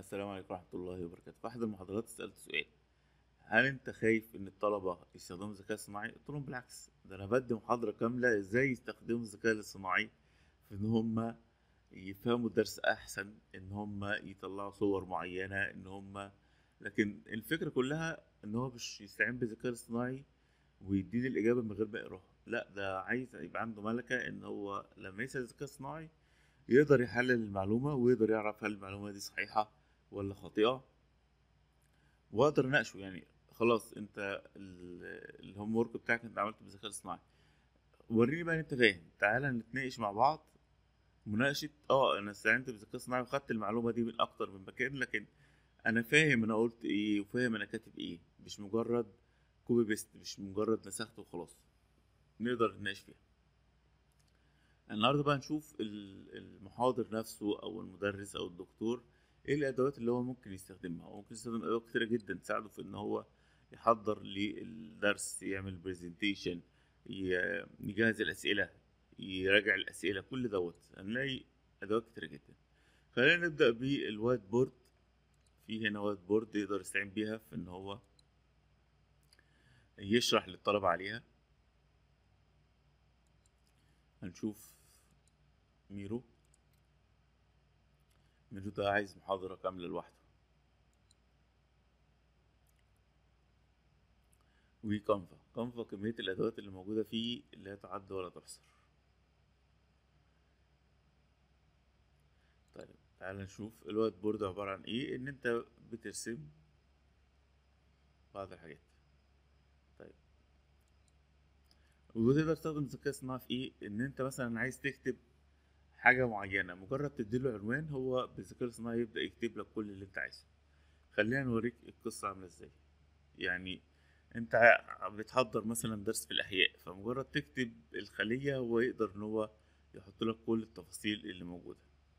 السلام عليكم ورحمة الله وبركاته في أحد المحاضرات سألت سؤال هل أنت خايف إن الطلبة يستخدموا الذكاء الصناعي؟ قلت لهم بالعكس ده أنا بدي محاضرة كاملة إزاي يستخدموا الذكاء الاصطناعي في إن هما يفهموا الدرس أحسن إن هما يطلعوا صور معينة إن هما لكن الفكرة كلها إن هو مش يستعين بالذكاء الاصطناعي ويديني الإجابة من غير ما يقراها لا ده عايز يبقى عنده ملكة إن هو لما يسأل الذكاء الصناعي يقدر يحلل المعلومة ويقدر يعرف هل المعلومة دي صحيحة ولا خاطئة واقدر اناقشه يعني خلاص انت الهوم ورك بتاعك انت عملته بالذكاء الاصطناعي وريني بقى ان انت فاهم تعالى نتناقش مع بعض مناقشة اه انا استعنت بالذكاء الاصطناعي وخدت المعلومة دي من اكتر من مكان لكن انا فاهم انا قلت ايه وفاهم انا كاتب ايه مش مجرد كوبي بيست مش مجرد نسخت وخلاص نقدر نتناقش فيها النهارده بقى نشوف المحاضر نفسه او المدرس او الدكتور ايه الادوات اللي هو ممكن يستخدمها هو ممكن يستخدم ادوات كتيره جدا تساعده في ان هو يحضر للدرس يعمل برزنتيشن يجهز الاسئله يراجع الاسئله كل دوت هنلاقي ادوات كتيره جدا خلينا نبدا بالوايت بورد في هنا وايت بورد يقدر يستعين بيها في ان هو يشرح للطلبه عليها هنشوف ميرو ميرو ده عايز محاضرة كاملة لوحده وكانفا كانفا كمية الأدوات اللي موجودة فيه لا تعد ولا تحصر طيب تعال نشوف الوايت بورد عبارة عن ايه ان انت بترسم بعض الحاجات طيب وتقدر تستخدم الذكاء الصناعي في ايه ان انت مثلا عايز تكتب حاجة معينة مجرد تديله عنوان هو بالذكاء الصناعي يبدأ يكتب لك كل اللي انت عايزه خلينا نوريك القصة عاملة ازاي يعني انت بتحضر مثلا درس في الأحياء فمجرد تكتب الخلية هو يقدر ان هو يحط لك كل التفاصيل اللي موجودة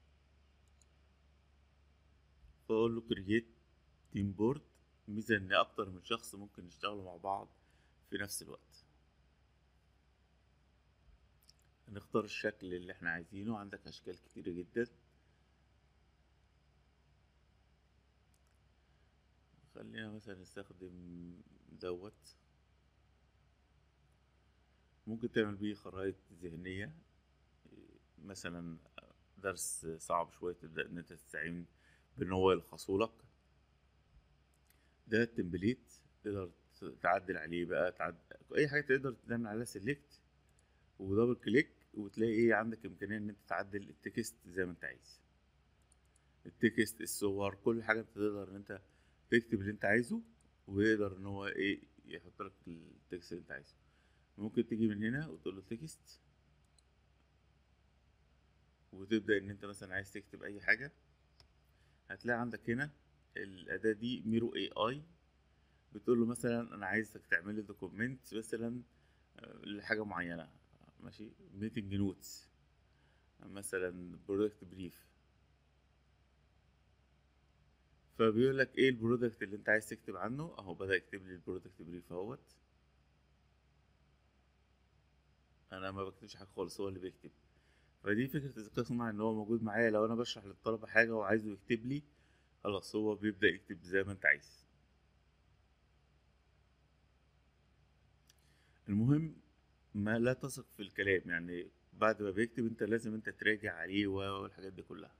فأقول له كرييت تيم بورد ميزة ان اكتر من شخص ممكن يشتغلوا مع بعض في نفس الوقت نختار الشكل اللي احنا عايزينه عندك اشكال كتيرة جدا خلينا مثلا نستخدم دوت ممكن تعمل بيه خرائط ذهنية مثلا درس صعب شوية تبدأ ان انت تستعين بان هو يلخصهولك ده التمبليت تقدر تعدل عليه بقى تعدل اي حاجة تقدر تعمل عليها سيلكت ودبل كليك وتلاقي ايه عندك امكانيه ان انت تعدل التكست زي ما انت عايز التكست الصور كل حاجه انت تقدر ان انت تكتب اللي انت عايزه ويقدر ان هو ايه يحط لك التكست اللي انت عايزه ممكن تيجي من هنا وتقول له تكست وتبدا ان انت مثلا عايز تكتب اي حاجه هتلاقي عندك هنا الاداه دي ميرو اي اي بتقول له مثلا انا عايزك تعمل لي دوكيومنت مثلا لحاجه معينه ماشي ميتنج نوتس مثلا برودكت بريف فبيقول لك ايه البرودكت اللي انت عايز تكتب عنه اهو بدا يكتب لي البرودكت بريف اهوت انا ما بكتبش حاجه خالص هو اللي بيكتب فدي فكره الذكاء الصناعي ان هو موجود معايا لو انا بشرح للطلبه حاجه وعايزه يكتب لي خلاص هو بيبدا يكتب زي ما انت عايز المهم ما لا تثق في الكلام يعني بعد ما بيكتب انت لازم انت تراجع عليه والحاجات دي كلها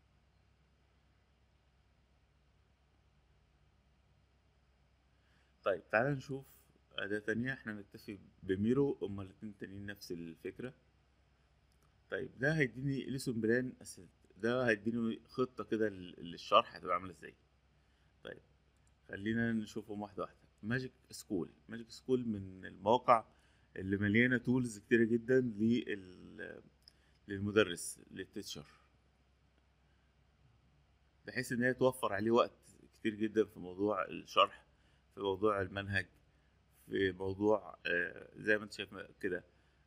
طيب تعالى نشوف أداة تانية احنا نكتفي بميرو هما الاتنين تانيين نفس الفكرة طيب ده هيديني ليسون بلان ده هيديني خطة كده للشرح هتبقى عاملة ازاي طيب خلينا نشوفهم واحدة واحدة ماجيك سكول ماجيك سكول من المواقع اللي مليانه تولز كتيره جدا لل للمدرس للتيتشر بحيث ان هي توفر عليه وقت كتير جدا في موضوع الشرح في موضوع المنهج في موضوع زي ما انت شايف كده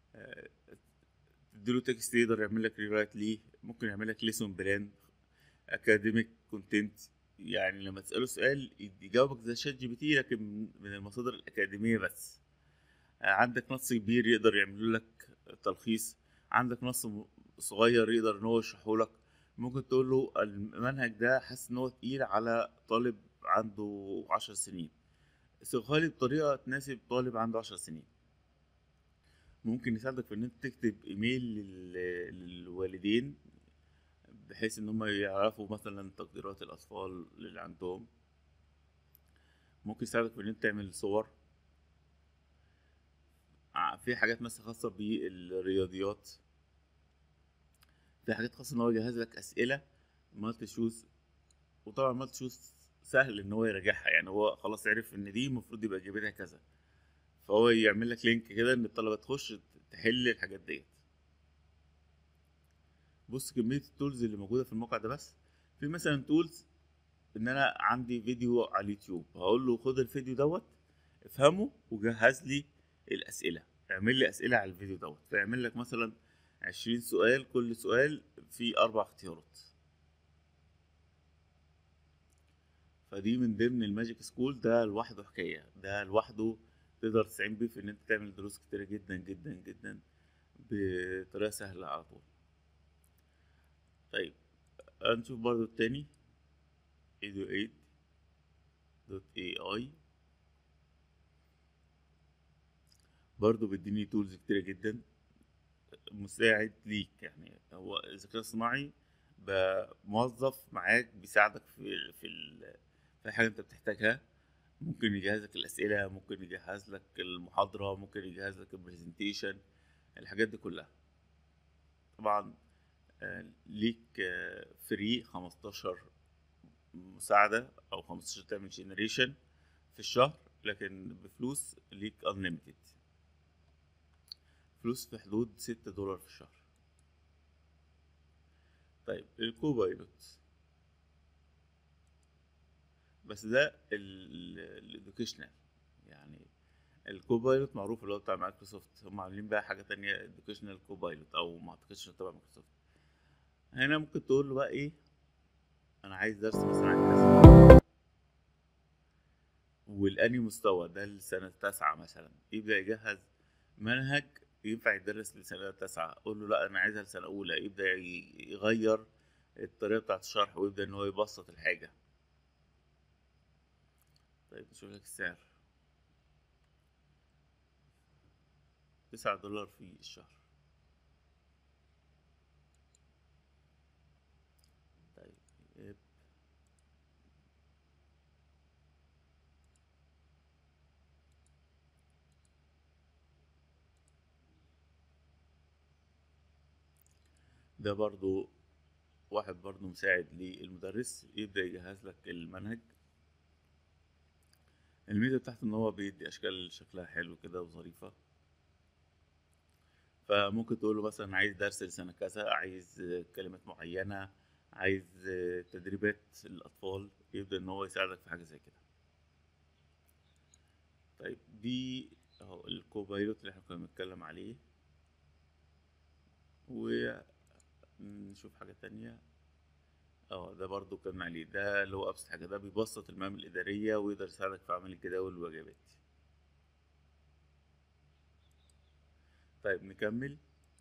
تديله تكست يقدر يعمل لك ريرايت ليه ممكن يعمل لك ليسون بلان اكاديميك كونتنت يعني لما تساله سؤال يجاوبك زي شات جي بي تي لكن من المصادر الاكاديميه بس عندك نص كبير يقدر يعمل لك تلخيص عندك نص صغير يقدر ان هو يشرحه لك ممكن تقول له المنهج ده حاسس ان هو تقيل على طالب عنده عشر سنين صيغها لي بطريقة تناسب طالب عنده عشر سنين ممكن يساعدك في ان انت تكتب ايميل لل- للوالدين بحيث ان هم يعرفوا مثلا تقديرات الاطفال اللي عندهم ممكن يساعدك في ان انت تعمل صور ع- في حاجات مثلا خاصة بالرياضيات في حاجات خاصة ان هو يجهز لك اسئلة مالتي شوز وطبعا مالتي شوز سهل ان هو يراجعها يعني هو خلاص عرف ان دي المفروض يبقى اجابتها كذا فهو يعمل لك لينك كده ان الطلبة تخش تحل الحاجات ديت بص كمية التولز اللي موجودة في الموقع ده بس في مثلا تولز ان انا عندي فيديو على اليوتيوب هقول له خد الفيديو دوت افهمه وجهز لي الاسئلة اعمل لي اسئلة على الفيديو دوت فيعمل لك مثلا عشرين سؤال كل سؤال فيه اربع اختيارات فدي من ضمن الماجيك سكول ده لوحده حكاية ده لوحده تقدر تستعين بيه في ان انت تعمل دروس كتيرة جدا جدا جدا بطريقة سهلة على طول طيب هنشوف برضو التاني ايديو ايد دوت اي اي برضو بيديني تولز كتيرة جدا مساعد ليك يعني هو الذكاء الصناعي بقى موظف معاك بيساعدك في في ال- في حاجة انت بتحتاجها ممكن يجهز لك الأسئلة ممكن يجهز لك المحاضرة ممكن يجهز لك البرزنتيشن الحاجات دي كلها طبعا آه، ليك فري 15 مساعدة أو 15 تعمل جنريشن في الشهر لكن بفلوس ليك unlimited فلوس في حدود 6 دولار في الشهر طيب الكوبايلوت بس ده الادوكيشنال يعني الكوبايلوت معروف اللي هو بتاع مايكروسوفت هم عاملين بقى حاجة تانية ادوكيشنال كوبايلوت او ما اعتقدش إنه تبع مايكروسوفت هنا ممكن تقول له بقى ايه انا عايز درس مثلا عن كذا والاني مستوى ده لسنة تاسعة مثلا يبدأ يجهز منهج ينفع يدرس لسنة تاسعة أقول له لا أنا عايزها لسنة أولى يبدأ ي- يغير الطريقة بتاعة الشرح ويبدأ إن هو يبسط الحاجة طيب نشوف لك السعر تسعة دولار في الشهر طيب يب. ده برضو واحد برضو مساعد للمدرس يبدأ يجهز لك المنهج الميزة بتاعته إن هو بيدي أشكال شكلها حلو كده وظريفة فممكن تقول له مثلا عايز درس لسنة كذا عايز كلمات معينة عايز تدريبات الأطفال يبدأ إن هو يساعدك في حاجة زي كده طيب دي أهو الكوبايلوت اللي احنا كنا بنتكلم عليه ونشوف حاجة تانية اه ده برضو كان عليه ده اللي هو أبسط حاجة ده بيبسط المهام الإدارية ويقدر يساعدك في عمل الجداول والواجبات طيب نكمل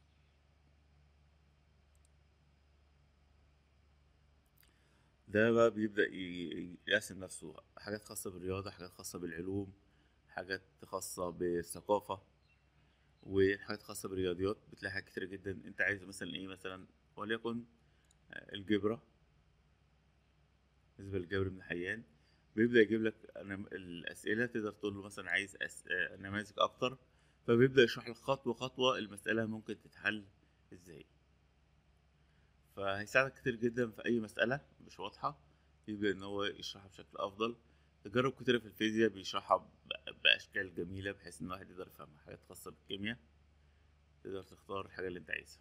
ده بقى بيبدأ ي- يقسم نفسه حاجات خاصة بالرياضة حاجات خاصة بالعلوم حاجات خاصة بالثقافة وحاجات خاصة بالرياضيات بتلاقي حاجات كتير جدا انت عايز مثلا ايه مثلا وليكن آه، الجبرة بالنسبة للجبر بن حيان بيبدأ يجيب لك أنم- الأسئلة تقدر تقول له مثلا عايز أس... آه، نماذج أكتر فبيبدأ يشرح لك خطوة خطوة المسألة ممكن تتحل ازاي فهيساعدك كتير جدا في أي مسألة مش واضحة يبدأ إن هو يشرحها بشكل أفضل تجارب كتيرة في الفيزياء بيشرحها ب- بأشكال جميلة بحيث إن الواحد يقدر يفهمها حاجات خاصة بالكيمياء تقدر تختار الحاجة اللي أنت عايزها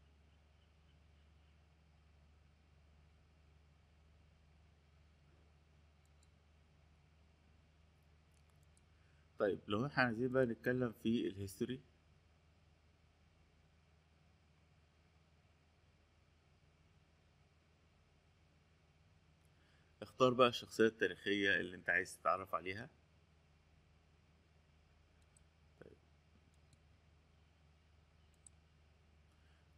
طيب لو احنا عايزين بقى نتكلم في الهيستوري اختار بقى الشخصية التاريخية اللي انت عايز تتعرف عليها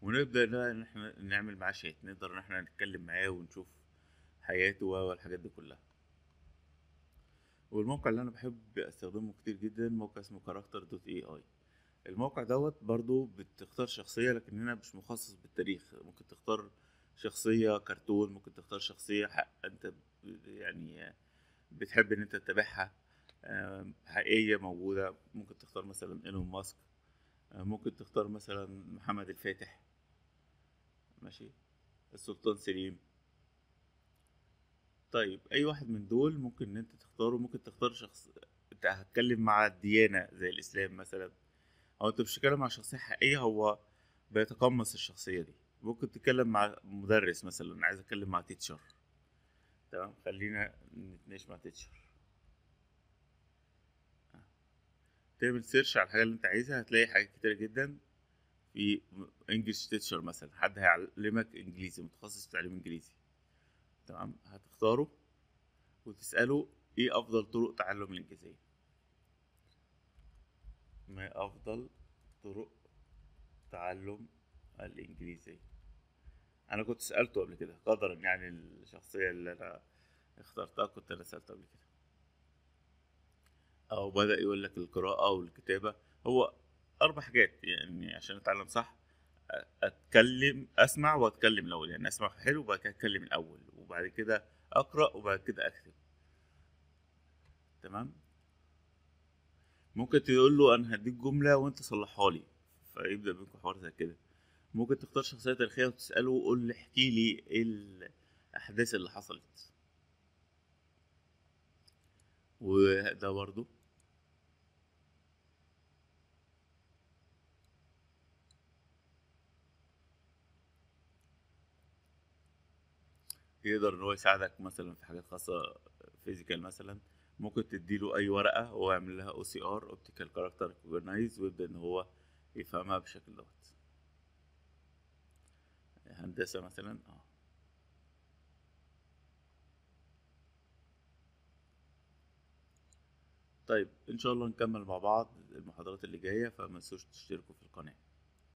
ونبدأ بقى إن إحنا نعمل معاه شات نقدر إن إحنا نتكلم معاه ونشوف حياته والحاجات دي كلها والموقع اللي أنا بحب أستخدمه كتير جدا موقع اسمه كاركتر دوت اي اي الموقع دوت برضو بتختار شخصية لكن هنا مش مخصص بالتاريخ ممكن تختار شخصية كرتون ممكن تختار شخصية حق انت ب- يعني بتحب ان انت تتابعها آم، حقيقية موجودة ممكن تختار مثلا ايلون ماسك آه، ممكن تختار مثلا محمد الفاتح ماشي السلطان سليم طيب اي واحد من دول ممكن ان انت تختاره ممكن تختار شخص انت هتكلم مع الديانة زي الاسلام مثلا او انت مش بتتكلم مع شخصية حقيقية هو بيتقمص الشخصية دي ممكن تتكلم مع مدرس مثلا عايز اتكلم مع تيتشر تمام خلينا نتناقش مع تيتشر تعمل سيرش على الحاجة اللي انت عايزها هتلاقي حاجات كتيرة جدا في انجلش تيتشر مثلا حد هيعلمك انجليزي متخصص في تعليم انجليزي تمام هتختاره وتسأله ايه افضل طرق تعلم الانجليزية ما افضل طرق تعلم الانجليزية انا كنت سألته قبل كده قدرا يعني الشخصية اللي انا اخترتها كنت انا سألته قبل كده او بدأ يقول لك القراءة والكتابة هو اربع حاجات يعني عشان اتعلم صح اتكلم اسمع واتكلم الاول يعني اسمع حلو وبعد كده اتكلم الاول وبعد كده اقرا وبعد كده اكتب تمام ممكن تقول له انا هديك جمله وانت صلحها لي فيبدا بينكم حوار زي كده ممكن تختار شخصيه تاريخيه وتساله قول لي احكي لي ايه الاحداث اللي حصلت وده برضو يقدر ان هو يساعدك مثلا في حاجات خاصه فيزيكال مثلا ممكن تديله اي ورقه هو يعمل لها او سي ار اوبتيكال كاركتر ريكوجنايز ويبدا ان هو يفهمها بالشكل دوت هندسه مثلا اه طيب ان شاء الله نكمل مع بعض المحاضرات اللي جايه فما تنسوش تشتركوا في القناه